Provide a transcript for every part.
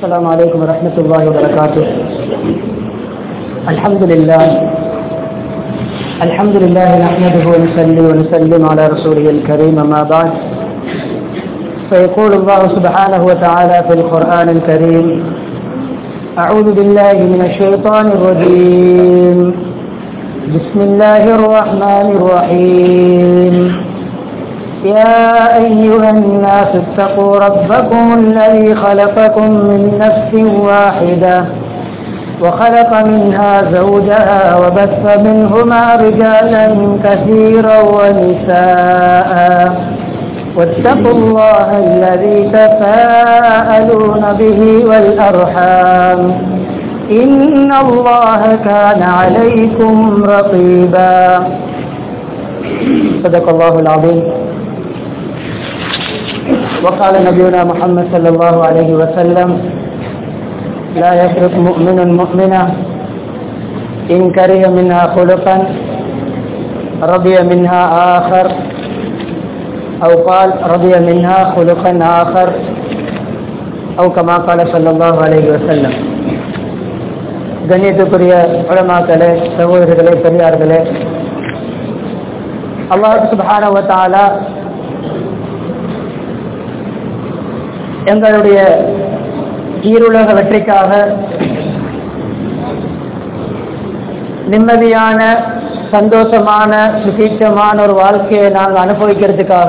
السلام عليكم ورحمة الله وبركاته الحمد لله الحمد لله نحمده ونصلي ونسلم على رسوله الكريم أما بعد فيقول الله سبحانه وتعالى في القرآن الكريم أعوذ بالله من الشيطان الرجيم بسم الله الرحمن الرحيم يا أيها الناس اتقوا ربكم الذي خلقكم من نفس واحدة وخلق منها زوجها وبث منهما رجالا كثيرا ونساء واتقوا الله الذي تساءلون به والأرحام إن الله كان عليكم رقيبا صدق الله العظيم وقال نبينا محمد صلى الله عليه وسلم لا يشرك مؤمن مؤمنة إن كره منها خلقا رضي منها آخر أو قال رضي منها خلقا آخر أو كما قال صلى الله عليه وسلم கண்ணியத்துக்குரிய உலமாக்களே சகோதரர்களே பெரியார்களே அல்லாஹ் சுபஹானவத்தாலா எங்களுடைய ஈருலக வெற்றிக்காக நிம்மதியான சந்தோஷமான சுகீட்சமான ஒரு வாழ்க்கையை நாங்கள் அனுபவிக்கிறதுக்காக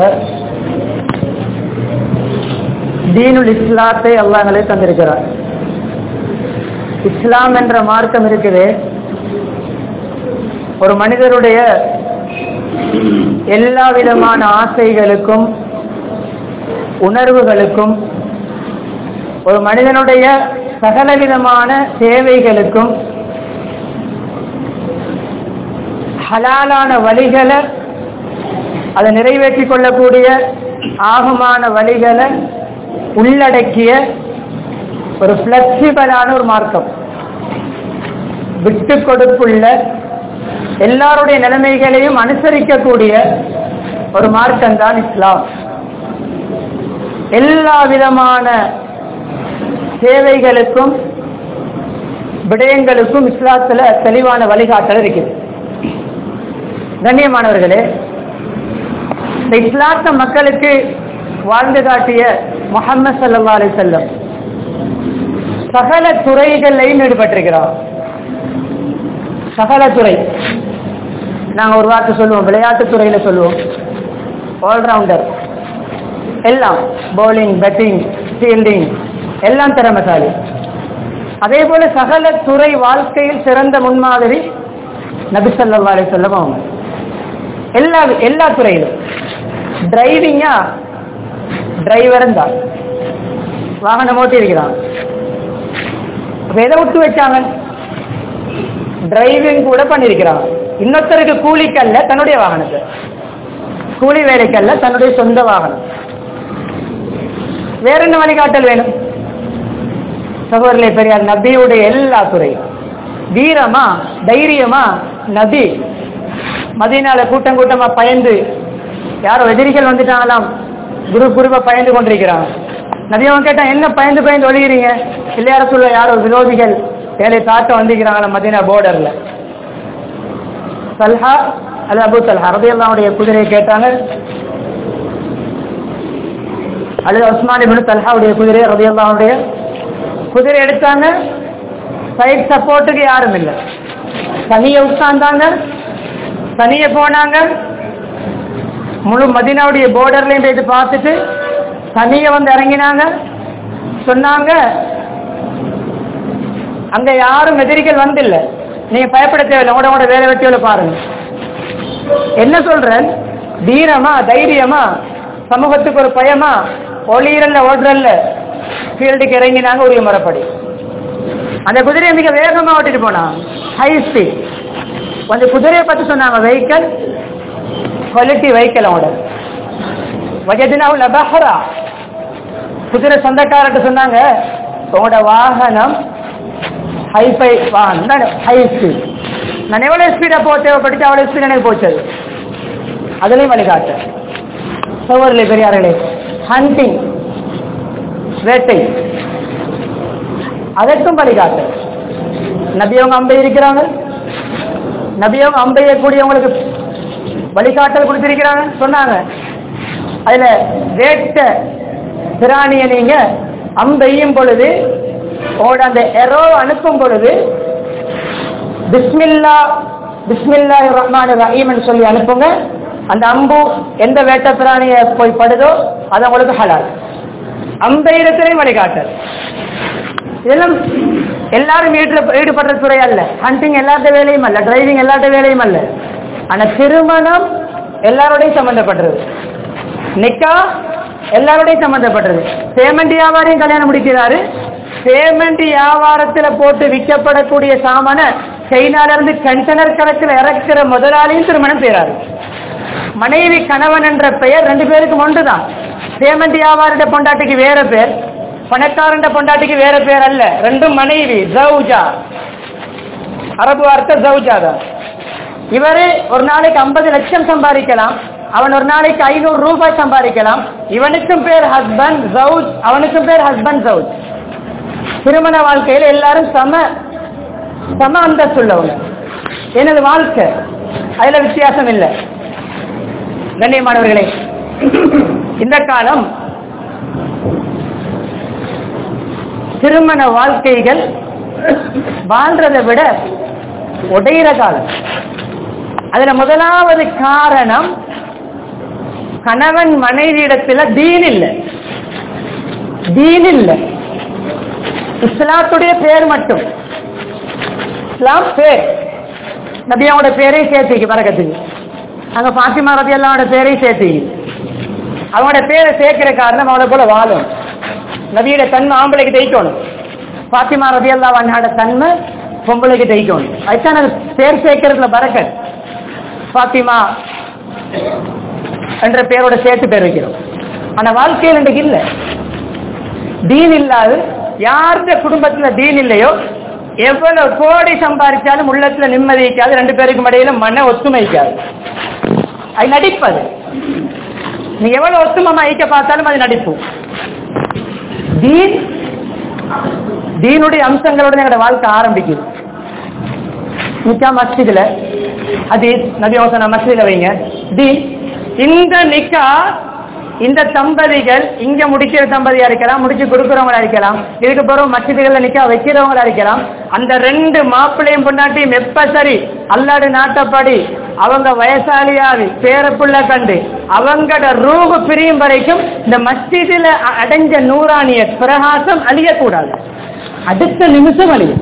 தீனுல் இஸ்லாத்தை அல்லாங்களே தந்திருக்கிறார் இஸ்லாம் என்ற மார்க்கம் இருக்குது ஒரு மனிதருடைய எல்லா விதமான ஆசைகளுக்கும் உணர்வுகளுக்கும் ஒரு மனிதனுடைய சகலவிதமான தேவைகளுக்கும் ஹலாலான வழிகளை அதை நிறைவேற்றி கொள்ளக்கூடிய ஆகமான வழிகளை உள்ளடக்கிய ஒரு பிளெக்சிபிளான ஒரு மார்க்கம் விட்டு கொடுப்புள்ள எல்லாருடைய நிலைமைகளையும் அனுசரிக்கக்கூடிய ஒரு மார்க்கம் தான் இஸ்லாம் எல்லா விதமான சேவைகளுக்கும் விடயங்களுக்கும் இஸ்லாத்துல தெளிவான வழிகாட்டல் இருக்குது கண்ணியமானவர்களே இந்த இஸ்லாத்த மக்களுக்கு வாழ்ந்து காட்டிய முகமது சல்லா அலி செல்லம் சகல துறைகளையும் ஈடுபட்டிருக்கிறார் சகல துறை நாங்கள் ஒரு வார்த்தை சொல்லுவோம் விளையாட்டு துறையில சொல்லுவோம் ஆல்ரவுண்டர் எல்லாம் பவுலிங் பேட்டிங் ஃபீல்டிங் எல்லாம் திறமசாலி அதே போல சகல துறை வாழ்க்கையில் சிறந்த முன்மாதிரி நபிசல்லா அலி சொல்லம் அவங்க எல்லா எல்லா துறையிலும் டிரைவிங்கா டிரைவரும் தான் வாகனம் ஓட்டி இருக்கிறான் எதை விட்டு வச்சாங்க டிரைவிங் கூட பண்ணிருக்கிறான் இன்னொருத்தருக்கு கூலிக்கல்ல தன்னுடைய வாகனத்தை கூலி வேலைக்கல்ல தன்னுடைய சொந்த வாகனம் வேற என்ன வழிகாட்டல் வேணும் சகோதரர்களே பெரியார் நபியுடைய எல்லா துறையும் வீரமா தைரியமா நபி மதியனால கூட்டம் கூட்டமா பயந்து யாரோ எதிரிகள் வந்துட்டாங்களாம் குரு குருவ பயந்து கொண்டிருக்கிறாங்க நபியவன் கேட்டா என்ன பயந்து பயந்து ஒழுகிறீங்க இல்லையார சொல்ல யாரோ விரோதிகள் வேலை தாட்ட வந்துக்கிறாங்களா மதினா போர்டர்ல சல்ஹா அல்ல அபு சல்ஹா ரபியல்லாவுடைய குதிரையை கேட்டாங்க அல்லது உஸ்மான் இபின் தல்ஹாவுடைய குதிரை ரபியல்லாவுடைய குதிரை எடுத்தாங்க சைட் சப்போர்ட்டுக்கு யாரும் இல்லை தனிய உட்கார்ந்தாங்க தனிய போனாங்க முழு மதினாவுடைய போர்டர்லையும் போயிட்டு பார்த்துட்டு தனிய வந்து இறங்கினாங்க சொன்னாங்க அங்க யாரும் எதிரிகள் வந்தில்ல நீங்க பயப்பட தேவையில்லை உங்களோட உங்களோட வேலை வெட்டியோட பாருங்க என்ன சொல்றேன் தீரமா தைரியமா சமூகத்துக்கு ஒரு பயமா ஒளிரல்ல ஓடுறல்ல ஃபீல்டுக்கு இறங்கினாங்க உரிய முறைப்படி அந்த குதிரையை மிக வேகமா ஓட்டிட்டு போனான் ஹை ஸ்பீட் கொஞ்சம் குதிரையை பத்தி சொன்னாங்க வெஹிக்கல் குவாலிட்டி வெஹிக்கல் அவனோட வஜதினாவுல பஹரா குதிரை சொந்தக்காரர்கிட்ட சொன்னாங்க உங்களோட வாகனம் ஹைஃபை வாகனம் ஹை ஸ்பீட் நான் எவ்வளோ ஸ்பீடாக போக தேவைப்பட்டுச்சு அவ்வளோ ஸ்பீட் எனக்கு போச்சது அதுலேயும் வழிகாட்டு சோழர்களே பெரியார்களே ஹண்டிங் வேட்டை அதற்கும் வழிகாட்டு நபியவங்க அம்பை இருக்கிறாங்க நபியவங்க அம்பைய கூடியவங்களுக்கு வழிகாட்டல் கொடுத்திருக்கிறாங்க சொன்னாங்க அதுல வேட்ட பிராணிய நீங்க அம்பெய்யும் பொழுது உங்களோட அந்த எரோ அனுப்பும் பொழுது பிஸ்மில்லா பிஸ்மில்லா ரஹ்மான் ரஹீம்னு சொல்லி அனுப்புங்க அந்த அம்பு எந்த வேட்ட பிராணிய போய் படுதோ அது உங்களுக்கு ஹலால் அம்பெய்யத்திலையும் வழிகாட்டல் இதெல்லாம் எல்லாரும் ஈடுல ஈடுபடுற துறை அல்ல ஹண்டிங் எல்லாத்த வேலையும் அல்ல டிரைவிங் எல்லாத்த வேலையும் அல்ல ஆனா திருமணம் எல்லாரோடையும் சம்பந்தப்பட்டது நிக்கா எல்லாரோடையும் சம்பந்தப்பட்டது பேமெண்ட் வியாபாரியும் கல்யாணம் முடிக்கிறாரு பேமெண்ட் வியாபாரத்துல போட்டு விற்கப்படக்கூடிய சாமான சைனால இருந்து கண்டனர் கணக்கில் இறக்குற முதலாளியும் திருமணம் செய்யறாரு மனைவி கணவன் என்ற பெயர் ரெண்டு பேருக்கும் ஒன்றுதான் பேமெண்ட் வியாபாரிட பொண்டாட்டிக்கு வேற பேர் பணக்காரண்ட பொண்டாட்டிக்கு வேற பேர் அல்ல ரெண்டும் மனைவி ஜவுஜா அரபு வார்த்தை ஜவுஜா தான் இவரு ஒரு நாளைக்கு ஐம்பது லட்சம் சம்பாதிக்கலாம் அவன் ஒரு நாளைக்கு ஐநூறு ரூபாய் சம்பாதிக்கலாம் இவனுக்கும் பேர் ஹஸ்பண்ட் ஜவுஜ் அவனுக்கும் பேர் ஹஸ்பண்ட் ஜவுஜ் திருமண வாழ்க்கையில எல்லாரும் சம சம அந்தஸ்துள்ளவங்க எனது வாழ்க்கை அதுல வித்தியாசம் இல்லை கண்ணியமானவர்களே இந்த காலம் திருமண வாழ்க்கைகள் வாழ்றதை விட உடையிற காலம் அதுல முதலாவது காரணம் கணவன் மனைவியிடத்துல தீன் இல்லை தீன் இல்லை இஸ்லாத்துடைய பேர் மட்டும் இஸ்லாம் பேர் நபியாவோட பேரையும் சேர்த்துக்கு பறக்கத்துக்கு அங்க பாத்திமா ரதி அல்லாவோட பேரையும் சேர்த்துக்கு அவனோட பேரை சேர்க்கிற காரணம் அவனை போல வாழும் நபியோட தன்மை ஆம்பளைக்கு தைக்கணும் பாத்திமா ரதி அல்லா அண்ணாட தன்மை பொம்பளைக்கு தைக்கணும் அதுதான் அது பேர் சேர்க்கறதுல பறக்க பாத்திமா என்ற பேரோட சேர்த்து பேர் வைக்கிறோம் ஆனா வாழ்க்கையில் இன்றைக்கு இல்ல தீன் இல்லாது யாருடைய குடும்பத்துல தீன் இல்லையோ எவ்வளவு கோடி சம்பாதிச்சாலும் உள்ளத்துல நிம்மதி இருக்காது ரெண்டு பேருக்கும் இடையில மன ஒத்துமை இருக்காது அது நடிப்பது நீ எவ்வளவு ஒத்துமமா ஐக்க பார்த்தாலும் அது நடிப்பு தீன் தீனுடைய அம்சங்களோட எங்களோட வாழ்க்கை ஆரம்பிக்குது நிக்கா மஸ்ஜிதுல அது நபி யோசனா மஸ்ஜிதுல வைங்க தீன் இந்த நிக்கா இந்த தம்பதிகள் இங்க முடிக்கிற தம்பதியா இருக்கலாம் முடிச்சு கொடுக்கிறவங்களா இருக்கலாம் இதுக்கு பிறகு மசிதிகள்ல நிக்கா வைக்கிறவங்களா இருக்கலாம் அந்த ரெண்டு மாப்பிள்ளையும் பொண்டாட்டியும் எப்ப சரி அல்லாடு நாட்டப்படி அவங்க வயசாலியாவி பேரப்புள்ள கண்டு அவங்களோட ரூபு பிரியும் வரைக்கும் இந்த மஸ்ஜிதில் அடைஞ்ச நூறானிய பிரகாசம் அழியக்கூடாது அடுத்த நிமிஷம் அழியும்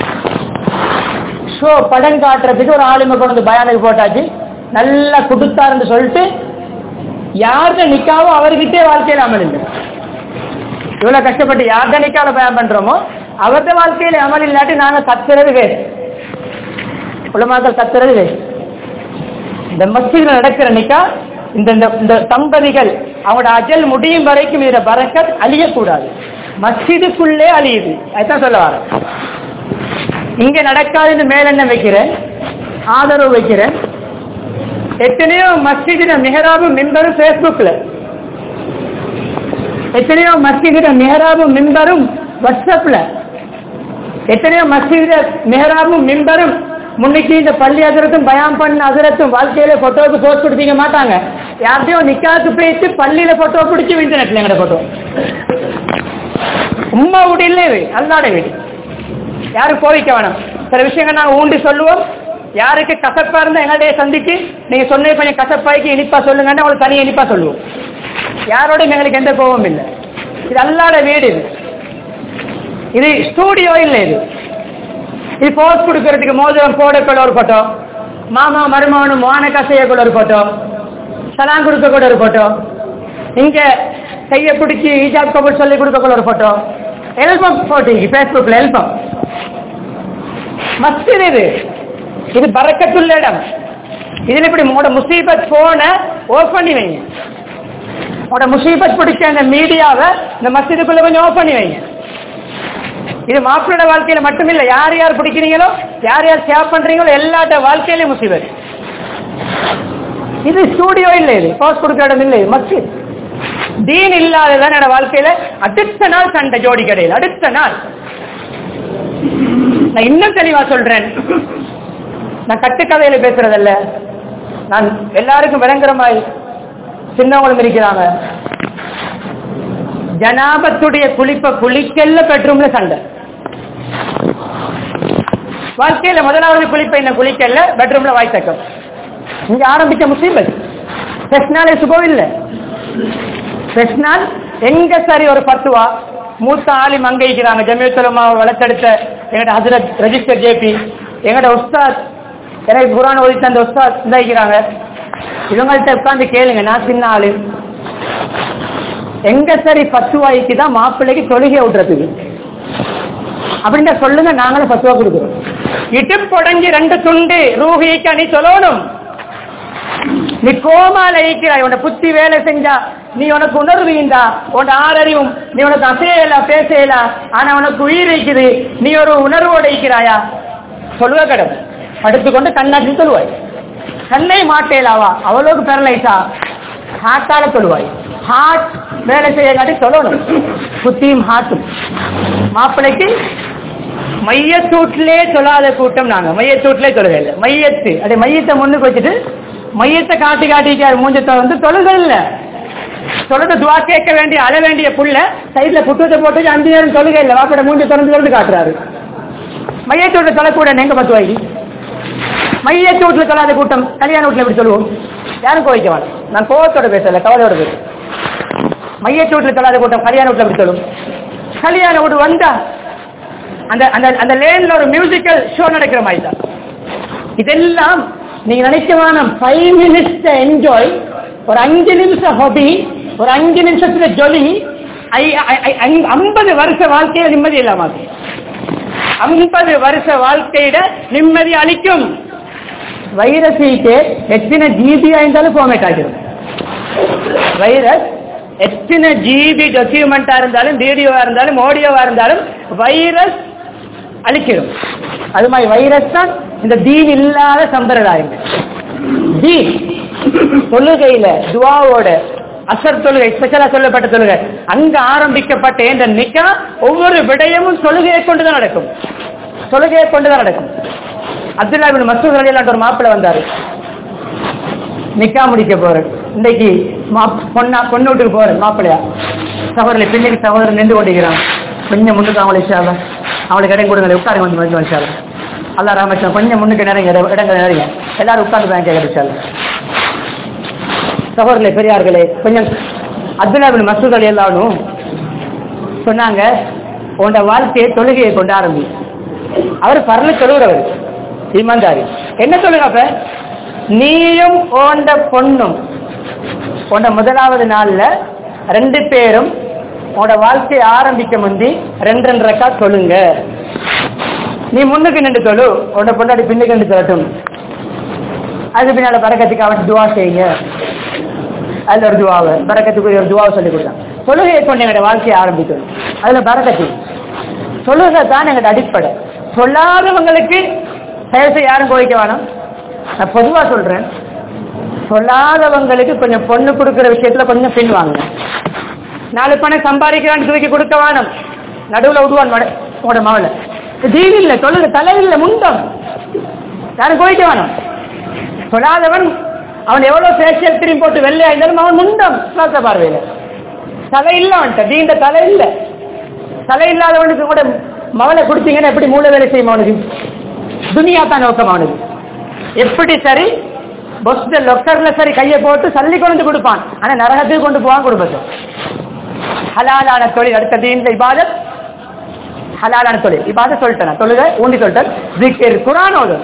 ஷோ படம் காட்டுறதுக்கு ஒரு ஆளுமை கொண்டு வந்து பயானுக்கு போட்டாச்சு நல்லா கொடுத்தாருன்னு சொல்லிட்டு யார்கிட்ட நிக்காவோ அவர்கிட்டே வாழ்க்கையில் அமல் இல்லை இவ்வளவு கஷ்டப்பட்டு யார்கிட்ட நிக்கால பயம் பண்றோமோ அவர்கிட்ட வாழ்க்கையில அமல் இல்லாட்டி நாங்க கத்துறது வேறு உலமாக்கள் கத்துறது வேறு இந்த மஸ்ஜிதில் நடக்கிற நிக்கா இந்த இந்த- இந்த தம்பதிகள் அவங்களோட அஜல் முடியும் வரைக்கும் இதுல பரக்கத் அழியக்கூடாது மஸ்ஜிதுக்குள்ளே அழியுது அதுதான் சொல்ல வரேன் இங்க நடக்காதுன்னு மேலெண்ண வைக்கிறேன் ஆதரவு வைக்கிறேன் எத்தனையோ மஸ்ஜிதின மிஹராபும் மின்பரும் ஃபேஸ்புக்ல எத்தனையோ மஸ்ஜிதின மிஹராபும் மின்பரும் வாட்ஸ்அப்ல எத்தனையோ மஸ்ஜித மிஹராபும் மின்பரும் முன்னைக்கு இந்த பள்ளி அதிரத்தும் பயான் பண்ண அதிரத்தும் வாழ்க்கையில போட்டோவுக்கு போஸ்ட் கொடுத்தீங்க மாட்டாங்க யார்கிட்டயும் நிக்காக்கு போயிட்டு பள்ளியில போட்டோ பிடிச்சி இன்டர்நெட்ல எங்கட போட்டோ உம்மா வீடு இல்லை இது அல்லாட வீடு யாரும் கோவிக்க வேணாம் சில விஷயங்கள் நாங்கள் ஊண்டி சொல்லுவோம் யாருக்கு கசப்பா இருந்தா எங்களுடைய சந்திச்சு நீங்க சொன்ன கொஞ்சம் கசப்பாய்க்கு இனிப்பா சொல்லுங்கன்னா உங்களுக்கு தனியாக இனிப்பா சொல்லுவோம் யாரோடையும் எங்களுக்கு எந்த கோபமும் இல்லை இது அல்லாட வீடு இது இது ஸ்டூடியோ இல்லை இது இது போஸ்ட் கொடுக்கறதுக்கு மோதிரம் போடக்குள்ள ஒரு போட்டோ மாமா மருமகனும் மோன கசையக்குள்ள ஒரு போட்டோ சலாம் கொடுக்கக்கூட ஒரு போட்டோ இங்க கையை பிடிச்சி ஈஜாப் கபூர் சொல்லி கொடுக்கக்குள்ள ஒரு போட்டோ எல்பம் போட்டீங்க ஃபேஸ்புக்ல எல்பம் மஸ்ஜித் இது இது பறக்கத்துள்ள இடம் இதுல இப்படி உங்களோட முசீபத் போன ஓஃப் பண்ணி வைங்க உங்களோட முசீபத் பிடிச்ச அந்த மீடியாவை இந்த மஸ்ஜிதுக்குள்ள கொஞ்சம் ஓஃப் பண்ணி வைங்க இது மாப்பிளோட வாழ்க்கையில மட்டுமில்ல யார் யார் பிடிக்கிறீங்களோ யார் யார் ஷேர் பண்றீங்களோ எல்லாட்ட வாழ்க்கையிலயும் முசீபத் இது ஸ்டூடியோ இல்ல இது போஸ்ட் கொடுக்கிற இடம் இல்லை இது மஸ்ஜித் தீன் இல்லாததான் என்னோட வாழ்க்கையில அடுத்த நாள் சண்டை ஜோடி கடையில் அடுத்த நாள் நான் இன்னும் தெளிவா சொல்றேன் நான் கட்டுக்கதையில பேசுறதல்ல நான் எல்லாருக்கும் விளங்குற மாதிரி சின்னவங்களும் இருக்கிறாங்க ஜனாபத்துடைய குளிப்ப குளிக்கல்ல பெட்ரூம்ல சண்டை வாழ்க்கையில முதலாவது குளிப்ப என்ன குளிக்கல்ல பெட்ரூம்ல வாய்த்தக்கம் இங்க ஆரம்பிச்ச முசீபத் பெஸ்னாலே சுகம் இல்ல பெஸ்னால் எங்க சரி ஒரு பத்துவா மூத்த ஆளி மங்கைக்கிறாங்க ஜமியத்துலமா வளர்த்தெடுத்த எங்கட ஹசரத் ரெஜிஸ்டர் ஜேபி எங்கட உஸ்தாத் எனக்கு குரான் ஓதி தந்த உஸ்தாத் இதாக்கிறாங்க இவங்கள்ட்ட உட்காந்து கேளுங்க நான் சின்ன ஆளு எங்க சரி பத்துவாய்க்கு தான் மாப்பிள்ளைக்கு தொழுகை விடுறதுக்கு அப்படின்ற சொல்லுங்க நாங்களும் பத்துவா கொடுக்குறோம் இடுப்புடஞ்சி ரெண்டு துண்டு ரூஹிக்கு நீ சொல்லணும் நீ கோமால இருக்கிறாய் உன புத்தி வேலை செஞ்சா நீ உனக்கு உணர்வு இருந்தா உன் ஆறறிவும் நீ உனக்கு அசையல பேசல ஆனா உனக்கு உயிர் இருக்குது நீ ஒரு உணர்வோடு இருக்கிறாயா சொல்லுவ கடவுள் படுத்துக்கொண்டு கண்ணாட்டி சொல்லுவாய் கண்ணை மாட்டேலாவா அவ்வளவுக்கு பெரலைசா ஹார்ட்டால சொல்லுவாய் ஹார்ட் வேலை செய்ய காட்டி சொல்லணும் புத்தியும் ஹார்ட்டும் மாப்பிள்ளைக்கு மையத்தூட்டிலே சொல்லாத கூட்டம் நாங்க மையத்தூட்டிலே தொழுகை இல்லை மையத்து அப்படியே மையத்தை முன்னுக்கு வச்சுட்டு மையத்தை காட்டி காட்டிக்காரு மூஞ்சத்தை வந்து தொழுகை இல்ல தொழுத துவா கேட்க வேண்டிய அழ வேண்டிய புள்ள சைட்ல புத்தகத்தை போட்டு அஞ்சு நேரம் தொழுகை இல்லை வாப்பட மூஞ்ச திறந்து திறந்து காட்டுறாரு மையத்தூட்ல தொழக்கூட எங்க பத்து வாங்கி மையத்தூட்ல தொழாத கூட்டம் கல்யாண வீட்டுல எப்படி சொல்லுவோம் யாரும் கோவிக்க வேணாம் நான் கோவத்தோட பேசல கவலையோட பேச மையத்தூட்ல தொழாத கூட்டம் கல்யாண வீட்டுல எப்படி சொல்லுவோம் கல்யாண வீடு வந்தா அந்த அந்த அந்த லேன்ல ஒரு மியூசிக்கல் ஷோ நடக்கிற மாதிரி தான் இதெல்லாம் நீங்க நினைக்கவான ஃபைவ் மினிட்ஸ் என்ஜாய் ஒரு அஞ்சு நிமிஷம் ஹாபி ஒரு அஞ்சு நிமிஷத்துல ஜொலி ஐம்பது வருஷ வாழ்க்கையில நிம்மதி இல்லாம ஐம்பது வருஷ வாழ்க்கையிட நிம்மதி அளிக்கும் வைரஸைக்கு எத்தனை ஜிபியா இருந்தாலும் ஃபார்மேட் ஆகிடும் வைரஸ் எத்தனை ஜிபி டாக்குமெண்டா இருந்தாலும் வீடியோவா இருந்தாலும் ஆடியோவா இருந்தாலும் வைரஸ் அழிச்சிடும் அது மாதிரி வைரஸ் தான் இந்த தீன் இல்லாத சம்பிரதாயங்கள் தீன் தொழுகையில துவாவோட அசர் தொழுகை ஸ்பெஷலா சொல்லப்பட்ட தொழுகை அங்க ஆரம்பிக்கப்பட்ட இந்த நிக்கா ஒவ்வொரு விடயமும் தொழுகையை கொண்டுதான் நடக்கும் தொழுகையை கொண்டுதான் நடக்கும் அப்துல்லா பின் மசூத் அலிலான்ற ஒரு மாப்பிள்ள வந்தாரு நிக்கா முடிக்க போறேன் இன்னைக்கு பொண்ணா பொண்ணு வீட்டுக்கு போறேன் மாப்பிள்ளையா சகோதரி பின்னுக்கு சகோதரன் நின்று கொண்டிருக்கிறான் கொஞ்சம் முன்னுக்கு அவங்களை இஷால அவளுக்கு இடம் கொடுங்க உட்காருங்க வந்து வந்து இஷால அல்லா ராமச்சந்திரன் கொஞ்சம் முன்னுக்கு நிறைய இடம் இடங்கள் நிறைய எல்லாரும் உட்கார்ந்து தான் கேட்க இஷால சகோதரர்களே பெரியார்களே கொஞ்சம் அப்துல்லா பின் மசூத் அலி எல்லாரும் சொன்னாங்க உன்னோட வாழ்க்கையை தொழுகையை கொண்டு ஆரம்பி அவர் பரல தொழுகிறவர் ஈமான்தாரி என்ன சொல்லுங்க அப்ப நீயும் ஓண்ட பொண்ணும் உன்ன முதலாவது நாள்ல ரெண்டு பேரும் உன்னோட வாழ்க்கையை ஆரம்பிக்க முந்தி ரெண்டு ரெண்டு ரக்கா சொல்லுங்க நீ முன்னுக்கு நின்று தொழு உன்னோட பொண்டாடி பின்னுக்கு நின்று சொல்லட்டும் அது பின்னால பறக்கத்துக்கு அவன் துவா செய்யுங்க அதுல ஒரு துவாவை பறக்கத்துக்கு ஒரு துவாவை சொல்லி கொடுத்தான் தொழுகையை கொண்டு எங்களோட வாழ்க்கையை ஆரம்பிக்கணும் அதுல பறக்கத்து தொழுகை தான் எங்களோட அடிப்படை சொல்லாதவங்களுக்கு செயல் செய்ய யாரும் கோவிக்க வேணாம் நான் பொதுவா சொல்றேன் சொல்லாதவங்களுக்கு கொஞ்சம் பொண்ணு கொடுக்கிற விஷயத்துல கொஞ்சம் பின் வாங்க நாலு பணம் சம்பாதிக்கிறான்னு தூக்கி கொடுக்க வேணும் நடுவுல விடுவான் உங்களோட மவளை தீன் இல்ல தொழுக தலை இல்ல முண்டம் யாரும் கோவிக்க வேணும் சொல்லாதவன் அவன் எவ்வளவு ஃபேஷியல் கிரீம் போட்டு வெள்ளையா இருந்தாலும் அவன் முண்டம் சுவாச பார்வையில தலை இல்ல அவன்கிட்ட தீண்ட தலை இல்ல தலை இல்லாதவனுக்கு கூட மவனை கொடுத்தீங்கன்னா எப்படி மூளை வேலை செய்யும் அவனுக்கு துனியா தான் நோக்கம் அவனுக்கு எப்படி சரி பொஸ்ட லொக்கர்ல சரி கையை போட்டு சல்லி கொண்டு கொடுப்பான் ஆனா நரகத்துக்கு கொண்டு போவான் குடும்பத்தை ஹலாலான தொழில் அடுத்தது இந்த இபாதத் ஹலாலான தொழில் இபாத சொல்லிட்டேன் தொழுக ஊண்டி சொல்லிட்டேன் ஜிக்கர் குரான் ஓதும்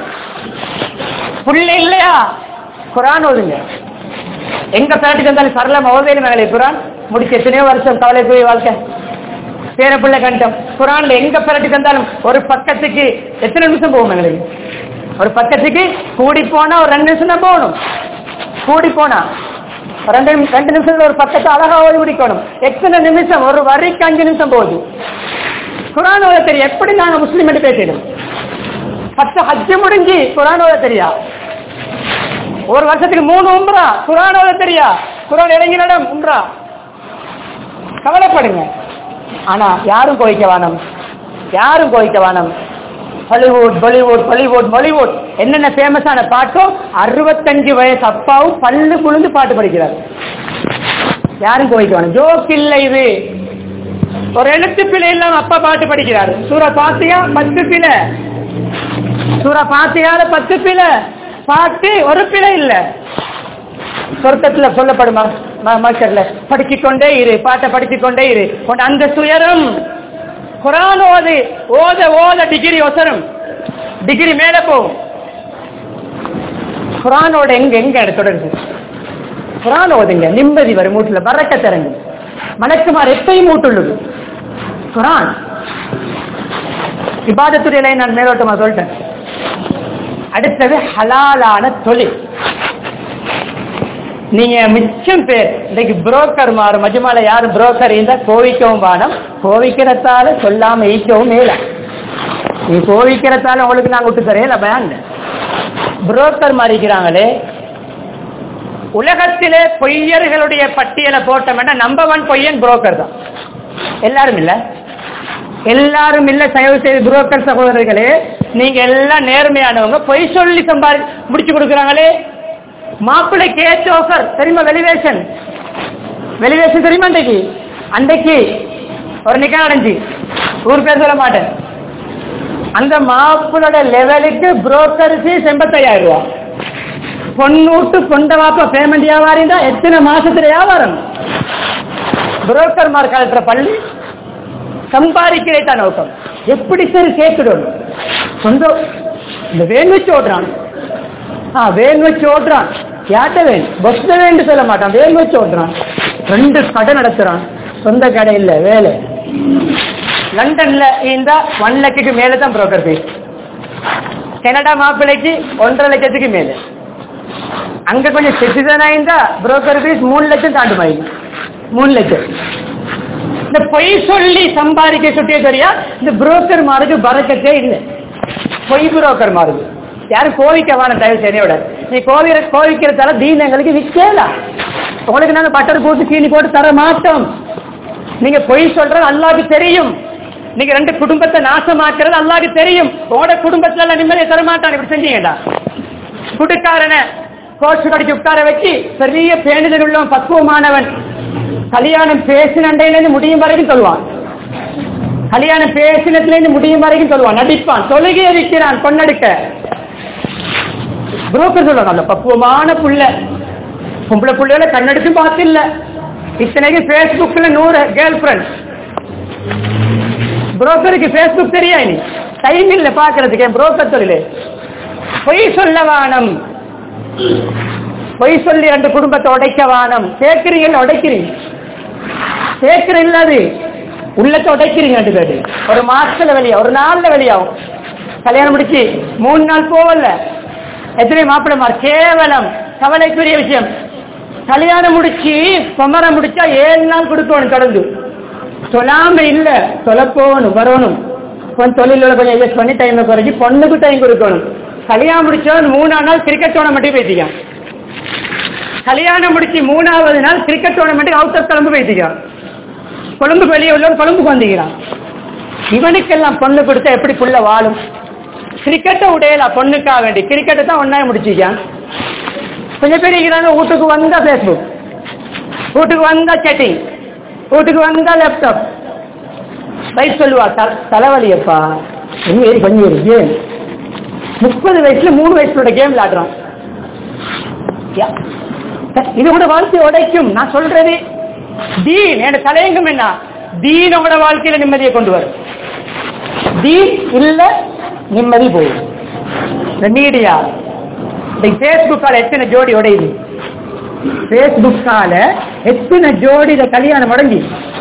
புள்ள இல்லையா குரான் ஓதுங்க எங்க பேட்டி தந்தாலும் சரளம் ஓவேலும் மகளே குரான் முடிச்சு எத்தனையோ வருஷம் கவலை போய் வாழ்க்கை பேர பிள்ளை கண்டம் குரான்ல எங்க பிரட்டி தந்தாலும் ஒரு பக்கத்துக்கு எத்தனை நிமிஷம் போகும் எங்களுக்கு ஒரு பக்கத்துக்கு கூடி போனா ஒரு ரெண்டு நிமிஷம் தான் போகணும் கூடி போனா ரெண்டு நிமி- ரெண்டு நிமிஷத்துல ஒரு பக்கத்தை அழகா ஓடி முடிக்கணும் எத்தனை நிமிஷம் ஒரு வரிக்கு அஞ்சு நிமிஷம் போகுது குரான் ஓத தெரியும் எப்படி நாங்க முஸ்லீம் என்று பேசிடும் பத்து ஹஜ்ஜு முடிஞ்சு குரான் ஓத தெரியா ஒரு வருஷத்துக்கு மூணு உம்ரா குரான் ஓத தெரியா குரான் இறங்கின இடம் உம்ரா கவலைப்படுங்க ஆனா யாரும் கோவிக்க வேணாம் யாரும் கோவிக்க வேணாம் ஹாலிவுட் பாலிவுட் பாலிவுட் பாலிவுட் என்னென்ன ஃபேமஸான பாட்டோ அறுபத்தஞ்சு வயசு அப்பாவும் பல்லு புழுந்து பாட்டு படிக்கிறார் யாரும் கோவிக்கணும் ஜோக் இல்லை இது ஒரு எழுத்து பிழை இல்லாம அப்பா பாட்டு படிக்கிறாரு சூரா பாத்தியா பத்து பிழை சூரா பாத்தியால பத்து பிழை பாட்டு ஒரு பிழை இல்ல சொர்க்கத்துல சொல்லப்படுமா மக்கள்ல படிச்சுக் கொண்டே இரு பாட்டை படிச்சுக் கொண்டே இரு உன் அந்த சுயரம் குரான் ஓது ஓத ஓத டிகிரி ஒசரம் டிகிரி மேல போகும் குரானோட எங்க எங்க தொடருது குரான் ஓதுங்க நிம்மதி வரும் மூட்டுல பறக்க திறங்கு மலக்குமார் எப்பயும் மூட்டுள்ளது குரான் இபாதத்துறையில நான் மேலோட்டமா சொல்லிட்டேன் அடுத்தது ஹலாலான தொழில் நீங்க மிச்சம் பேர் இன்னைக்கு புரோக்கர் மாறு மஜ்மால யாரு புரோக்கர் இருந்தா கோவிக்கவும் வானம் கோவிக்கிறதால சொல்லாம ஈக்கவும் மேல நீ கோவிக்கிறதால உங்களுக்கு நாங்க விட்டு தரையில பேங்க் புரோக்கர் மாறிக்கிறாங்களே உலகத்திலே பொய்யர்களுடைய பட்டியலை போட்டோம்னா நம்பர் ஒன் பொய்யன் புரோக்கர் தான் எல்லாரும் இல்ல எல்லாரும் இல்ல தயவு செய்து புரோக்கர் சகோதரர்களே நீங்க எல்லாம் நேர்மையானவங்க பொய் சொல்லி சம்பாதி முடிச்சு கொடுக்குறாங்களே மாப்பிள்ளைக்கு ஏற்ற ஆஃபர் தெரியுமா வெளிவேஷன் வெளிவேஷன் தெரியுமா அன்றைக்கு அன்றைக்கு ஒரு நிக்கா அடைஞ்சு ஊர் பேர் சொல்ல மாட்டேன் அந்த மாப்பிளோட லெவலுக்கு புரோக்கர் ஃபீஸ் எண்பத்தையாயிரம் ரூபா பொண்ணூட்டு கொண்ட வாப்ப பேமெண்ட் வியாபாரம் தான் எத்தனை மாசத்துல வியாபாரம் புரோக்கர் மார் கலட்டுற பள்ளி சம்பாதிக்கிறேன் நோக்கம் எப்படி சரி கேட்கணும் சொந்த இந்த வேன் வச்சு ஓடுறான் ஆ வேன் வச்சு ஓடுறான் யார்ட்ட வேன் பஸ் வேண்டு சொல்ல மாட்டான் வேன் வச்சு ஓடுறான் ரெண்டு கடை நடத்துறான் சொந்த கடை இல்ல வேலை லண்டன்ல இருந்தா ஒன் லட்சத்துக்கு மேல தான் புரோக்கர் ஃபீஸ் கனடா மாப்பிள்ளைக்கு ஒன்றரை லட்சத்துக்கு மேல அங்க கொஞ்சம் சிட்டிசன் ஆயிருந்தா புரோக்கர் ஃபீஸ் மூணு லட்சம் தாண்டுமாயி மூணு லட்சம் இந்த பொய் சொல்லி சம்பாதிக்க சுட்டியே தெரியா இந்த புரோக்கர் மாருக்கு பறக்கத்தே இல்லை பொய் புரோக்கர் மாறுது யாரும் கோவிக்கவான தயவு செய்யோட நீ கோவிக்கிற கோவிக்கிறதால தீன் எங்களுக்கு விற்கல உங்களுக்கு நாங்க பட்டர் போட்டு சீனி போட்டு தர மாட்டோம் நீங்க பொய் சொல்றது அல்லாக்கு தெரியும் நீங்க ரெண்டு குடும்பத்தை நாசமாக்குறது அல்லாக்கு தெரியும் உங்களோட குடும்பத்துல எல்லாம் நிம்மதியை தர மாட்டான் இப்படி செஞ்சீங்கடா குடுக்காரனை கோச்சு கடிச்சு உட்கார வச்சு பெரிய பேணுதல் உள்ளவன் பக்குவமானவன் கல்யாணம் பேசினண்டையிலிருந்து முடியும் வரைக்கும் சொல்லுவான் கல்யாணம் பேசினத்துல இருந்து முடியும் வரைக்கும் சொல்லுவான் நடிப்பான் தொழுகையை விற்கிறான் பொண்ணெடுக்க புரோக்கர் சொல்லுவாங்க அந்த பக்குவமான புள்ள பொம்பளை புள்ளையோட கண்ணெடுத்து பார்த்து இல்ல இத்தனைக்கு பேஸ்புக்ல நூறு கேர்ள் ஃபிரெண்ட் புரோக்கருக்கு பேஸ்புக் தெரியா நீ டைம் இல்ல பாக்குறதுக்கு என் புரோக்கர் தொழிலு பொய் சொல்ல வானம் பொய் சொல்லி ரெண்டு குடும்பத்தை உடைக்க வானம் கேட்கிறீங்க உடைக்கிறீங்க கேட்கிற இல்லாது உள்ளத்தை உடைக்கிறீங்க ரெண்டு பேரு ஒரு மாசத்துல வெளியா ஒரு நாள்ல வெளியாகும் கல்யாணம் முடிச்சு மூணு நாள் போகல எத்தனை மாப்பிள்ளமார் கேவலம் கவலைக்குரிய விஷயம் கல்யாணம் முடிச்சு குமரம் முடிச்சா ஏழு நாள் கொடுக்கணும் தொடர்ந்து சொல்லாம இல்ல சொல்ல போகணும் வரணும் கொஞ்சம் தொழில கொஞ்சம் அட்ஜஸ்ட் பண்ணி டைம் குறைஞ்சி பொண்ணுக்கு டைம் கொடுக்கணும் கல்யாணம் முடிச்சவன் மூணாம் நாள் கிரிக்கெட் டோர்னமெண்ட் பேசிக்கான் கல்யாணம் முடிச்சு மூணாவது நாள் cricket tournament out of Colombo பேசிக்கான் கொழும்பு வெளியே உள்ளவன் கொழும்புக்கு வந்துக்கிறான் இவனுக்கெல்லாம் பொண்ணு கொடுத்தா எப்படி புள்ள வாழும் கிரிக்கெட்டை உடையல பொண்ணுக்கா வேண்டி கிரிக்கெட்டை தான் ஒன்னா முடிச்சிக்கான் கொஞ்சம் பேர் இருக்கிறாங்க வீட்டுக்கு வந்தா பேஸ்புக் வீட்டுக்கு வந்தா செட்டிங் வீட்டுக்கு வந்தா லேப்டாப் வயசு சொல்லுவா த- தலைவலியப்பா கொஞ்சம் ஏறி கொஞ்சம் ஏறி கேம் முப்பது வயசுல மூணு வயசுல கேம் விளையாடுறான் யா. இது கூட வாழ்க்கை உடைக்கும் நான் சொல்றது தீன் என் தலையங்கம் என்ன தீன் உங்களோட வாழ்க்கையில நிம்மதியை கொண்டு வரும் தீன் இல்ல நிம்மதி போகும் இந்த மீடியா இந்த பேஸ்புக்கால எத்தனை ஜோடி உடையுது பேஸ்புக்கால எத்தனை ஜோடி இந்த கல்யாணம் முடங்கி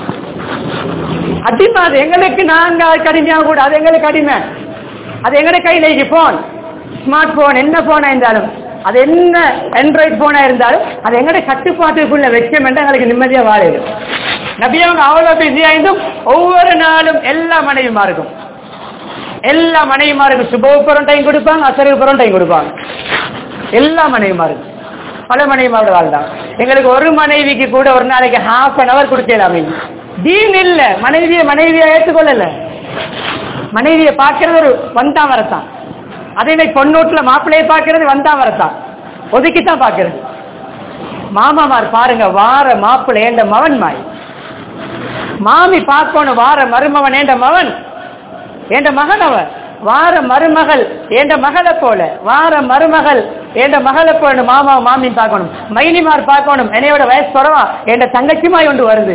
அடிமை அது எங்களுக்கு நாங்க கடுமையாக கூட அது எங்களுக்கு அடிமை அது எங்கட கையில இருக்கு போன் ஸ்மார்ட் போன் என்ன போனா இருந்தாலும் அது என்ன ஆண்ட்ராய்டு போனா இருந்தாலும் அது எங்கட கட்டுப்பாட்டுக்குள்ள வச்சோம் என்று எங்களுக்கு நிம்மதியா வாழுது நபியவங்க அவ்வளவு பிஸியா இருந்தும் ஒவ்வொரு நாளும் எல்லா மனைவிமா இருக்கும் எல்லா மனைவிமாருக்கும் சுபோபுரம் டைம் கொடுப்பாங்க அசரிபுரம் டைம் கொடுப்பாங்க எல்லா மனைவிமாருக்கும் பல மனைவிமாரோட வாழ்ந்தாங்க எங்களுக்கு ஒரு மனைவிக்கு கூட ஒரு நாளைக்கு ஹாஃப் அன் அவர் கொடுக்கலாமே தீன் இல்ல மனைவியை மனைவியா ஏற்றுக்கொள்ளல மனைவியை பார்க்கறது ஒரு வந்தா வரத்தான் அதே மாதிரி பொண்ணூட்டுல மாப்பிள்ளையை பார்க்கறது வந்தா வரத்தான் ஒதுக்கித்தான் பார்க்கறது மாமாமார் பாருங்க வார மாப்பிள்ளை ஏண்ட மவன் மாய் மாமி பார்க்கணும் வார மருமவன் ஏண்ட மவன் ஏண்ட மகன் அவன் வார மருமகள் ஏண்ட மகளை போல வார மருமகள் ஏண்ட மகளை போல மாமா மாமி பார்க்கணும் மைனிமார் பார்க்கணும் என்னையோட வயசு குறவா என்ற தங்கச்சிமாய் ஒன்று வருது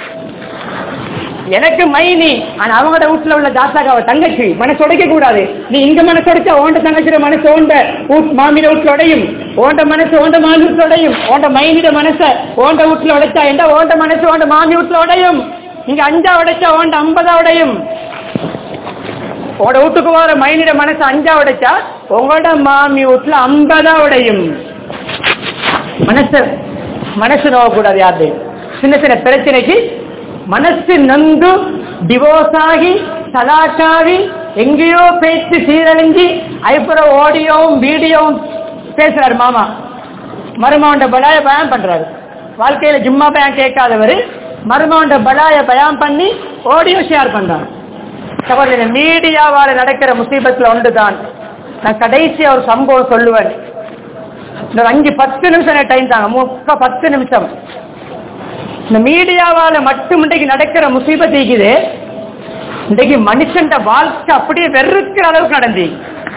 எனக்கு மைனி ஆனா அவங்களோட வீட்டுல உள்ள தாத்தாக்கு அவ தங்கச்சி மனசு உடைக்க கூடாது நீ இங்க மனசு உடைச்சா ஓண்ட தங்கச்சியோட மனசு ஓண்ட வீட் மாமியோட வீட்டுல உடையும் ஓண்ட மனசு ஓண்ட மாமி வீட்டுல உடையும் ஓண்ட மைனிட மனச ஓண்ட வீட்டுல உடைச்சா எந்த ஓண்ட மனசு ஓண்ட மாமி வீட்டுல உடையும் இங்க அஞ்சா உடைச்சா ஓண்ட ஐம்பதா உடையும் உங்களோட வீட்டுக்கு வர மைனிட மனசு அஞ்சா உடைச்சா உங்களோட மாமி வீட்டுல ஐம்பதா உடையும் மனசு மனசு நோகக்கூடாது யாரு சின்ன சின்ன பிரச்சனைக்கு மனசு நொந்து டிவோர்ஸ் ஆகி தலாக்காகி எங்கேயோ பேச்சு சீரழிஞ்சி அதுக்கப்புறம் ஆடியோவும் வீடியோவும் பேசுறாரு மாமா மருமகண்ட பலாய பயம் பண்றாரு வாழ்க்கையில ஜும்மா பயம் கேட்காதவர் மருமகண்ட பலாய பயம் பண்ணி ஆடியோ ஷேர் பண்றாரு சகோதரி மீடியாவால நடக்கிற முசீபத்துல ஒன்றுதான் நான் கடைசி ஒரு சம்பவம் சொல்லுவேன் இந்த அஞ்சு பத்து நிமிஷம் டைம் தாங்க முக்க பத்து நிமிஷம் இந்த மீடியாவால மட்டும் இன்றைக்கு நடக்கிற முசீபத் இருக்குது இன்றைக்கு மனுஷன் வாழ்க்கை அப்படியே வெறுக்கிற அளவுக்கு நடந்து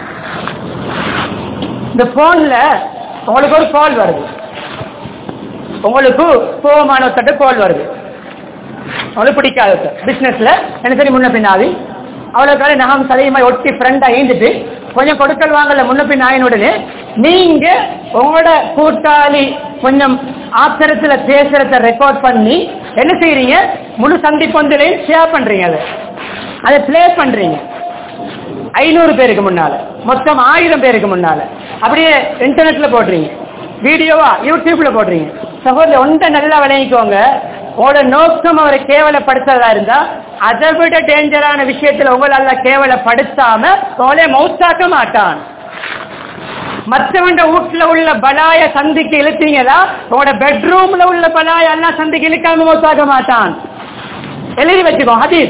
இந்த போன்ல உங்களுக்கு ஒரு கால் வருது உங்களுக்கு கோபமான ஒருத்தட்ட கால் வருது அவளுக்கு பிடிக்காத பிசினஸ்ல என்ன சரி முன்ன பின்னாதி அவ்வளவு நகம் சதையுமா ஒட்டி ஃப்ரெண்டா ஈந்துட்டு கொஞ்சம் கொடுக்கல் வாங்கல முன்ன பின் ஆயினுடனே நீங்க உங்களோட கூட்டாளி கொஞ்சம் ஆத்திரத்துல பேசுறத ரெக்கார்ட் பண்ணி என்ன செய்யறீங்க முழு சந்திப்பொந்திலையும் ஷேர் பண்றீங்க அதை அதை பிளே பண்றீங்க ஐநூறு பேருக்கு முன்னால மொத்தம் ஆயிரம் பேருக்கு முன்னால அப்படியே இன்டர்நெட்ல போடுறீங்க வீடியோவா யூடியூப்ல போடுறீங்க சகோதரி ஒன்றை நல்லா விளங்கிக்கோங்க உங்களோட நோக்கம் அவரை கேவலப்படுத்துறதா இருந்தா அதை விட டேஞ்சரான விஷயத்துல உங்களால கேவலப்படுத்தாம உங்களே மௌத்தாக்க மாட்டான் மற்றவங்க வீட்டுல உள்ள பலாய சந்திக்கு இழுத்தீங்களா உங்களோட பெட்ரூம்ல உள்ள பலாய எல்லாம் சந்திக்கு இழுக்காம மௌத்தாக்க மாட்டான் எழுதி வச்சுக்கோ ஹதீஸ்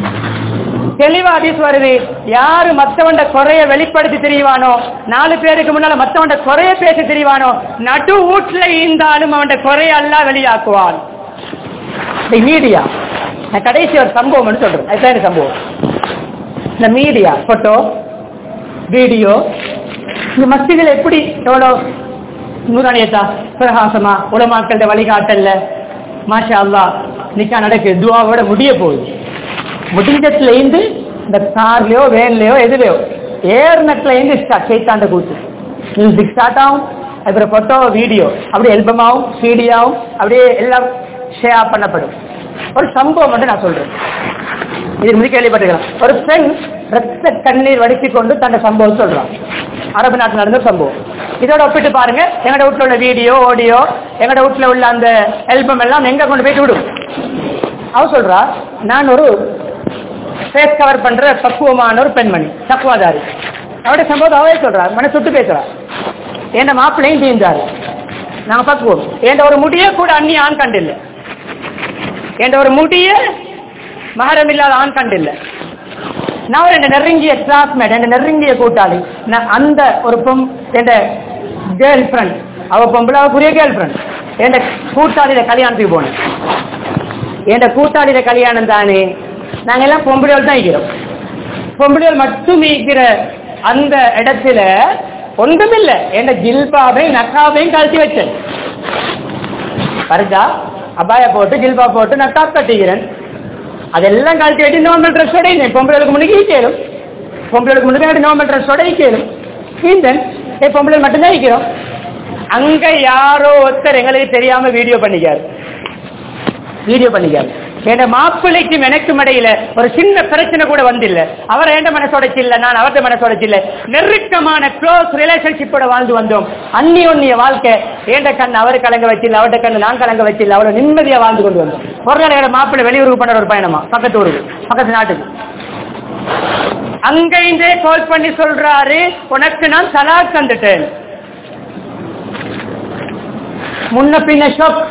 தெளிவா ஹதீஸ் வருது யாரு மத்தவண்ட குறைய வெளிப்படுத்தி தெரியவானோ நாலு பேருக்கு முன்னால மத்தவண்ட குறைய பேச தெரியவானோ நடு வீட்டுல இருந்தாலும் அவன் குறைய எல்லாம் வெளியாக்குவான் இந்த மீடியா நான் கடைசி ஒரு சம்பவம் சொல்றேன் அதுதான் இந்த சம்பவம் இந்த மீடியா போட்டோ வீடியோ இந்த மஸ்திகள் எப்படி எவ்வளோ நூறானியத்தா பிரகாசமா உலமாக்கள வழிகாட்டல்ல மாஷா அல்லா நிக்கா நடக்கு துவாவோட முடிய போகுது முடிஞ்சத்துல இருந்து இந்த கார்லயோ வேன்லயோ எதுலயோ ஏர்நெட்ல இருந்து சைத்தாண்ட கூத்து மியூசிக் ஸ்டார்ட் ஆகும் அப்புறம் போட்டோ வீடியோ அப்படியே எல்பமாவும் சீடியாவும் அப்படியே எல்லாம் ஷேர் பண்ணப்படும் ஒரு சம்பவம் வந்து நான் சொல்றேன் இது முடி கேள்விப்பட்டிருக்கலாம் ஒரு பெண் ரத்த கண்ணீர் வடித்து கொண்டு தன்னை சம்பவம் சொல்றான் அரபு நாட்டில் நடந்த சம்பவம் இதோட ஒப்பிட்டு பாருங்க எங்கட வீட்டுல உள்ள வீடியோ ஆடியோ எங்கட வீட்டுல உள்ள அந்த ஆல்பம் எல்லாம் எங்க கொண்டு போயிட்டு விடும் அவ சொல்றா நான் ஒரு ஃபேஸ் கவர் பண்ற பக்குவமான ஒரு பெண்மணி தக்குவாதாரி அவருடைய சம்பவத்தை அவரே சொல்றா மனசு சுட்டு பேசுறா என் மாப்பிள்ளையும் தீர்ந்தாரு நாங்க பக்குவோம் என் ஒரு முடிய கூட அந்நிய ஆண் கண்டில்லை என்ற ஒரு முடிய மகரம் இல்லாத ஆண் கண்டில்லை நான் ஒரு என் நெருங்கிய கிளாஸ்மேட் என் நெருங்கிய கூட்டாளி நான் அந்த ஒரு பொம் என் கேர்ள் ஃப்ரெண்ட் அவ பொம்பளை அவக்குரிய கேர்ள் ஃப்ரெண்ட் என் கூட்டாளியில கல்யாணத்துக்கு போனேன் என் கூட்டாளியில கல்யாணம் தானே நாங்க எல்லாம் பொம்பளையோடு தான் இருக்கிறோம் பொம்பளையோர் மட்டும் இருக்கிற அந்த இடத்துல ஒன்றுமில்லை என் ஜில்பாவையும் நக்காவையும் கழட்டி வச்சேன் பரிதா அபாய போட்டு ஜில்பா போட்டு நான் டாப் கட்டிக்கிறேன் அதெல்லாம் கழட்டி வெட்டி நார்மல் ட்ரெஸ்ஸோட இல்லை பொம்பளைகளுக்கு முன்னாடி ஈக்கலும் பொம்பளைகளுக்கு முன்னாடி நார்மல் ட்ரெஸ்ஸோட ஈக்கலும் ஈந்தன் ஏ பொம்பளை மட்டும்தான் ஈக்கிறோம் அங்க யாரோ ஒருத்தர் எங்களுக்கு தெரியாம வீடியோ பண்ணிக்காரு வீடியோ பண்ணிக்காரு என் மாப்பிள்ளைக்கும் எனக்கும் இடையில ஒரு சின்ன பிரச்சனை கூட வந்தில்ல அவர் எந்த மனசோட இல்ல நான் அவர்த மனசோட இல்ல நெருக்கமான க்ளோஸ் ரிலேஷன்ஷிப்போட வாழ்ந்து வந்தோம் அந்நிய ஒன்னிய வாழ்க்கை ஏண்ட கண் அவர் கலங்க வச்சில்ல அவர்ட கண் நான் கலங்க வச்சில்ல அவளை நிம்மதியா வாழ்ந்து கொண்டு வந்தோம் ஒரு நாள் எங்க மாப்பிள்ளை வெளியூருக்கு பண்ண ஒரு பயணமா பக்கத்து ஊருக்கு பக்கத்து நாட்டுக்கு அங்க இருந்தே கால் பண்ணி சொல்றாரு உனக்கு நான் தலாக் தந்துட்டேன் முன்ன பின்ன ஷாப்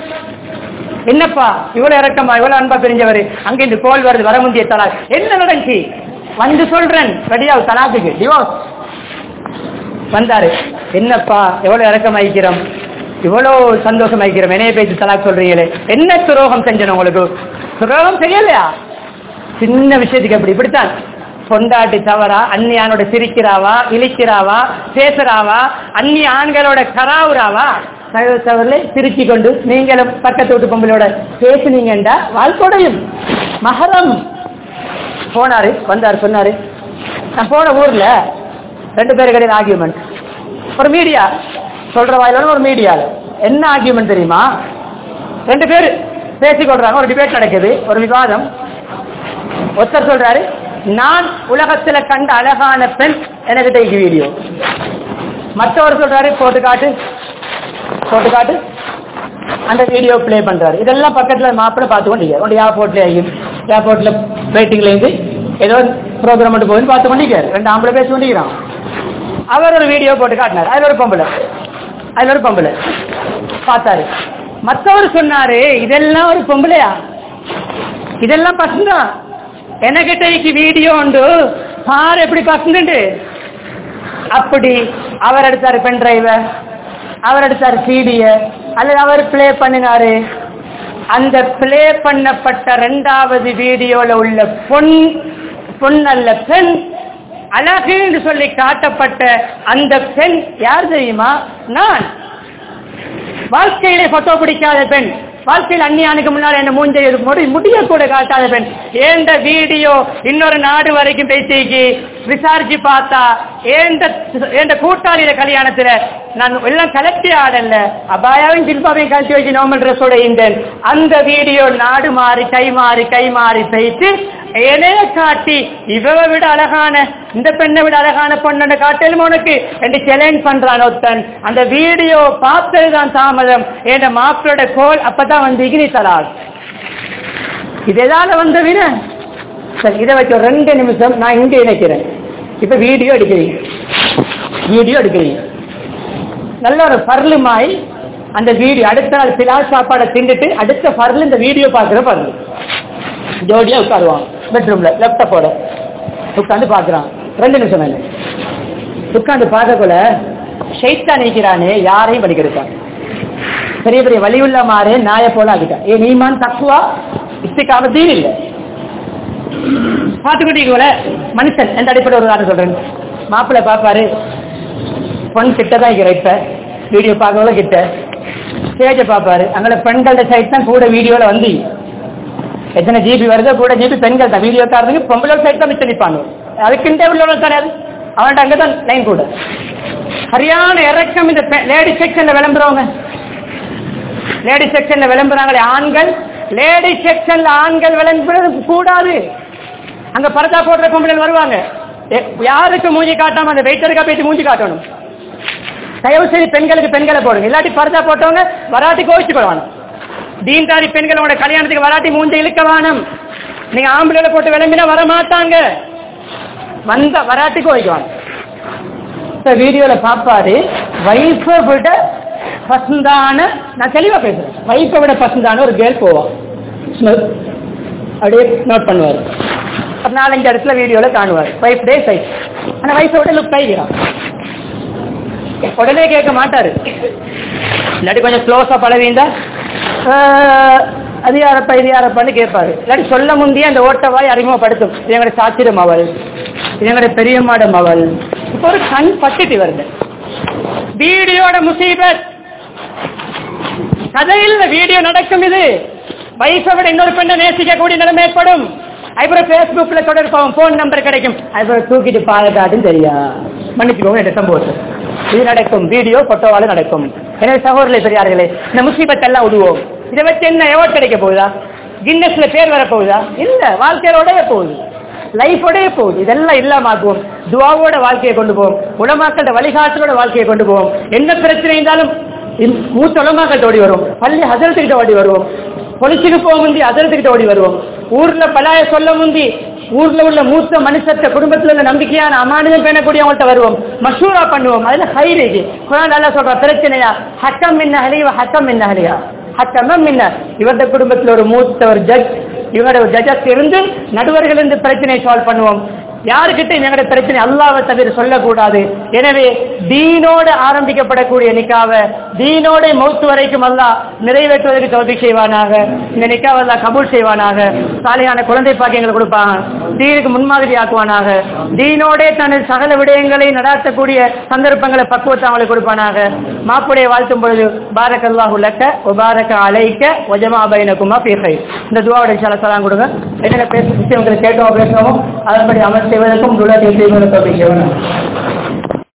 என்னப்பா இவ்வளவு இறக்கமா இவ்வளவு அன்பா பிரிஞ்சவர் அங்க இந்த கோல் வருது வர முந்திய தலா என்ன நடந்துச்சு வந்து சொல்றேன் ரெடியா தலாக்குக்கு டிவோர்ஸ் வந்தாரு என்னப்பா எவ்வளவு இறக்கம் ஐக்கிறோம் இவ்வளவு சந்தோஷம் ஐக்கிறோம் என்னைய பேசி தலாக் சொல்றீங்களே என்ன துரோகம் செஞ்சேன் உங்களுக்கு துரோகம் செய்யலையா சின்ன விஷயத்துக்கு எப்படி இப்படித்தான் பொண்டாட்டி தவறா அந்நியானோட சிரிக்கிறாவா இழிக்கிறாவா பேசுறாவா அந்நிய ஆண்களோட கராவுறாவா தவறுல சிரிச்சு கொண்டு நீங்களும் பக்கத்து வீட்டு பொம்பளோட பேசுனீங்கண்டா வாழ்க்கையோடையும் மகரம் போனாரு வந்தாரு சொன்னாரு நான் போன ஊர்ல ரெண்டு பேரு கிடையாது ஆர்கியூமெண்ட் ஒரு மீடியா சொல்ற வாயில ஒரு மீடியால என்ன ஆர்கியூமெண்ட் தெரியுமா ரெண்டு பேர் பேசிக்கொள்றாங்க ஒரு டிபேட் நடக்குது ஒரு விவாதம் ஒருத்தர் சொல்றாரு நான் உலகத்துல கண்ட அழகான பெண் எனக்கு டைக்கு வீடியோ மற்றவர் சொல்றாரு போட்டு காட்டு போட்டு காட்டு அந்த வீடியோ ப்ளே பண்றாரு இதெல்லாம் பக்கத்துல மாப்பிள்ள பார்த்து கொண்டீங்க ஒரு ஏர்போர்ட்ல ஏர்போர்ட்ல வெயிட்டிங்ல இருந்து ஏதோ ப்ரோக்ராம் மட்டும் போகுதுன்னு பார்த்து கொண்டிருக்காரு ரெண்டு ஆம்பளை பேசி கொண்டிருக்கிறான் அவர் ஒரு வீடியோ போட்டு காட்டினார் அதுல ஒரு பொம்பளை அதுல ஒரு பொம்பளை பார்த்தாரு மற்றவர் சொன்னாரு இதெல்லாம் ஒரு பொம்பளையா இதெல்லாம் பசங்க எனக்கிட்ட வீடியோ உண்டு பாரு எப்படி பசங்க அப்படி அவர் எடுத்தாரு பென் டிரைவ அவர் எடுத்தாரு சிடிய அல்லது அவர் பிளே பண்ணினாரு அந்த பிளே பண்ணப்பட்ட ரெண்டாவது வீடியோல உள்ள பொன் பொன் அல்ல பெண் அழகு என்று சொல்லி காட்டப்பட்ட அந்த பெண் யார் தெரியுமா நான் வாழ்க்கையிலே போட்டோ பிடிக்காத பெண் வாழ்க்கையில் அந்நியானுக்கு முன்னால் என்ன மூஞ்சை முடி முடிய கூட காட்டாத பெண் ஏந்த வீடியோ இன்னொரு நாடு வரைக்கும் பேசிக்கு விசாரிச்சு பார்த்தா ஏந்த ஏந்த கூட்டாளியில கல்யாணத்துல நான் எல்லாம் கலெக்டி ஆடல அபாயாவையும் சில்பாவையும் கழிச்சு வச்சு நார்மல் ட்ரெஸ்ஸோட இருந்தேன் அந்த வீடியோ நாடு மாறி கை மாறி கை மாறி போயிட்டு என்னைய காட்டி இவவை விட அழகான இந்த பெண்ணை விட அழகான பொண்ணு காட்டலும் உனக்கு என்று சேலஞ்ச் பண்றான் ஒருத்தன் அந்த வீடியோ பார்த்ததுதான் தாமதம் என் மாப்பிளோட கோல் அப்பதான் வந்து இகினி தலால் இது எதால வந்த வின சரி இதை வச்சு ஒரு ரெண்டு நிமிஷம் நான் இங்க இணைக்கிறேன் இப்ப வீடியோ எடுக்கிறீங்க வீடியோ எடுக்கிறீங்க நல்ல ஒரு பர்லுமாய் அந்த வீடியோ அடுத்த நாள் பிலால் சாப்பாடை திண்டுட்டு அடுத்த பர்லு இந்த வீடியோ பார்க்குற பர்லு ஜோடியா உட்காருவான் பெட்ரூம்ல லேப்டாப்போட உட்காந்து பாக்குறான் ரெண்டு நிமிஷம் இல்லை உட்காந்து பார்க்கக்குள்ள ஷைத்தா நிற்கிறானே யாரையும் படிக்கெடுத்தான் பெரிய பெரிய வலியுள்ள மாறே நாய போல ஆகிட்டான் ஏ நீமான் தக்குவா இஸ்திக்காம தீன் இல்லை பார்த்துக்கிட்டீங்கள மனுஷன் எந்த அடிப்படை ஒரு உதாரணம் சொல்றேன் மாப்பிள்ளை பாப்பாரு பொன் கிட்ட தான் இருக்கிற இப்ப வீடியோ பார்க்கறவங்க கிட்ட ஸ்டேஜை பார்ப்பாரு அங்கே பெண்களோட சைட் தான் கூட வீடியோல வந்து எத்தனை ஜிபி வருதோ கூட ஜிபி பெண்கள் தான் வீடியோ காரதுக்கு பொம்பளை சைட் தான் மிச்சம் நிற்பாங்க அதுக்குண்டே உள்ள தானே அது அவன்கிட்ட அங்கே தான் லைன் கூட சரியான இறக்கம் இந்த லேடி செக்ஷன்ல விளம்புறவங்க லேடி செக்ஷன்ல விளம்புறாங்களே ஆண்கள் லேடி செக்ஷன்ல ஆண்கள் விளம்புறது கூடாது அங்க பரதா போடுற பொம்பளைகள் வருவாங்க எ- யாருக்கு மூஞ்சி காட்டாம அந்த வெயிட்டருக்கா பேசி மூஞ்சி காட்டணும் தயவு செய்து பெண்களுக்கு பெண்களை போடுங்க இல்லாட்டி பரதா போட்டவங்க வராட்டி கோவிச்சு கொள்வாங்க தீன்தாரி பெண்களோட கல்யாணத்துக்கு வராட்டி மூஞ்ச இழுக்க வேணும் நீங்க ஆம்பளை போட்டு விளம்பினா வர மாட்டாங்க வந்த வராட்டி கோவிக்குவாங்க இந்த வீடியோல பாப்பாரு வைஃபை விட பசந்தான நான் தெளிவா பேசுறேன் வைஃபை விட பசந்தான ஒரு கேர்ள் போவான் Smell. அப்படியே நோட் பண்ணுவார் ஒரு நாலஞ்சு இடத்துல வீடியோல காணுவார் வைஃப் டே சைஸ் ஆனா வைஃபை விட லுக் ஆகிக்கிறான் உடனே கேட்க மாட்டாரு இல்லாட்டி கொஞ்சம் க்ளோஸா பழவிந்தா அது யாரப்பா இது யாரப்பான்னு கேட்பாரு இல்லாட்டி சொல்ல முந்தைய அந்த ஓட்டவாய் அறிமுகப்படுத்தும் இது எங்களுடைய சாத்திரம் அவள் இது எங்களுடைய பெரியம்மாடம் அவள் இப்போ ஒரு கண் பட்டுட்டு வருது வீடியோட முசீபத் கதையில் வீடியோ நடக்கும் இது வயசை விட இன்னொரு பெண்ணை நேசிக்க கூடிய நிலைமை ஏற்படும் அப்புறம் பேஸ்புக்ல தொடர்பாகும் போன் நம்பர் கிடைக்கும் அப்புறம் தூக்கிட்டு பாதுகாட்டுன்னு தெரியா மன்னிச்சுக்கோங்க இந்த சம்பவத்தை இது நடக்கும் வீடியோ போட்டோவால நடக்கும் எனவே சகோதரர்களே பெரியார்களே இந்த முசீபத் எல்லாம் விடுவோம் இதை வச்சு என்ன எவார்ட் கிடைக்க போகுதா கின்னஸ்ல பேர் வர போகுதா இல்ல வாழ்க்கையோடய போகுது லைஃபோடய போகுது இதெல்லாம் இல்லாம ஆக்குவோம் துவாவோட வாழ்க்கையை கொண்டு போவோம் உலமாக்களோட வழிகாட்டலோட வாழ்க்கையை கொண்டு போவோம் என்ன பிரச்சனை இருந்தாலும் இந்த மூத்த உலமாக்கள் ஓடி வருவோம் பள்ளி ஹசரத்துக்கிட்ட ஓடி வருவோம் பொலிச்சுக்கு போக முந்தி ஹசரத்துக்கிட்ட ஓடி வருவோம் ஊர்ல பலாய சொல்ல முந்தி ஊர்ல உள்ள மூத்த மனுஷத்த குடும்பத்துல உள்ள நம்பிக்கையான அமானிதம் பேணக்கூடியவங்கள்ட்ட வருவோம் மஷூரா பண்ணுவோம் அதுல ஹைரேஜ் குரான் நல்லா சொல்ற பிரச்சனையா ஹக்கம் என்ன ஹலிவா ஹக்கம் என்ன ஹலியா ஹக்கமம் என்ன இவரது குடும்பத்துல ஒரு மூத்த ஒரு ஜட்ஜ் இவரோட ஒரு ஜட்ஜஸ் இருந்து நடுவர்கள் இருந்து பிரச்சனையை சால்வ் பண்ணுவோம் யாருக்கிட்ட எங்களுடைய பிரச்சனை அல்லாவை தவிர சொல்லக்கூடாது எனவே தீனோடு ஆரம்பிக்கப்படக்கூடிய நிக்காவை தீனோட மௌத்து வரைக்கும் அல்லாஹ் நிறைவேற்றுவதற்கு தோல்வி செய்வானாக இந்த நிக்காவை அல்லாஹ் கபூல் செய்வானாக சாலையான குழந்தை பாக்கியங்களை கொடுப்பாங்க தீனுக்கு முன்மாதிரி ஆக்குவானாக தீனோடே தனது சகல விடயங்களை நடாத்தக்கூடிய சந்தர்ப்பங்களை பக்குவத்தை அவங்களுக்கு கொடுப்பானாக மாப்புடைய வாழ்த்தும் பொழுது பாரக் அல்லாஹு லக்க உபாரக அலைக்க ஒஜமா பைனகுமா பேசை இந்த துவாவுடைய சில சலாம் கொடுங்க என்னென்ன பேச விஷயங்களை கேட்டோம் பேசுவோம் அதன்படி அமல் செய்வதற்கும் துளத்தை செய்வதற்கும் செய்வனும்